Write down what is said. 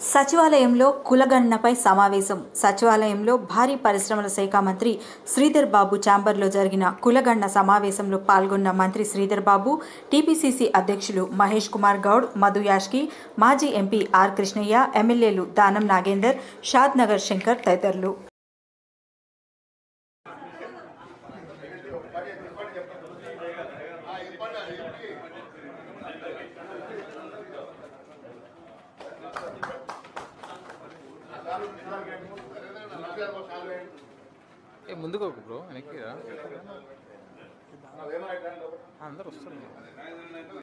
సచివాలయంలో కులగణనపై సమావేశం సచివాలయంలో భారీ పరిశ్రమల శాఖ మంత్రి శ్రీధర్ బాబు ఛాంబర్లో జరిగిన కులగణన సమావేశంలో పాల్గొన్న మంత్రి శ్రీధర్ బాబు టీపీసీసీ అధ్యక్షులు మహేష్ కుమార్ గౌడ్ మధు యాష్కి మాజీ ఎంపీ ఆర్ కృష్ణయ్య ఎమ్మెల్యేలు దానం నాగేందర్ షాద్ నగర్ శంకర్ తదితరులు ఏ ముందుకు ఒక బ్రో వెనక్కి రా అందరు వస్తారు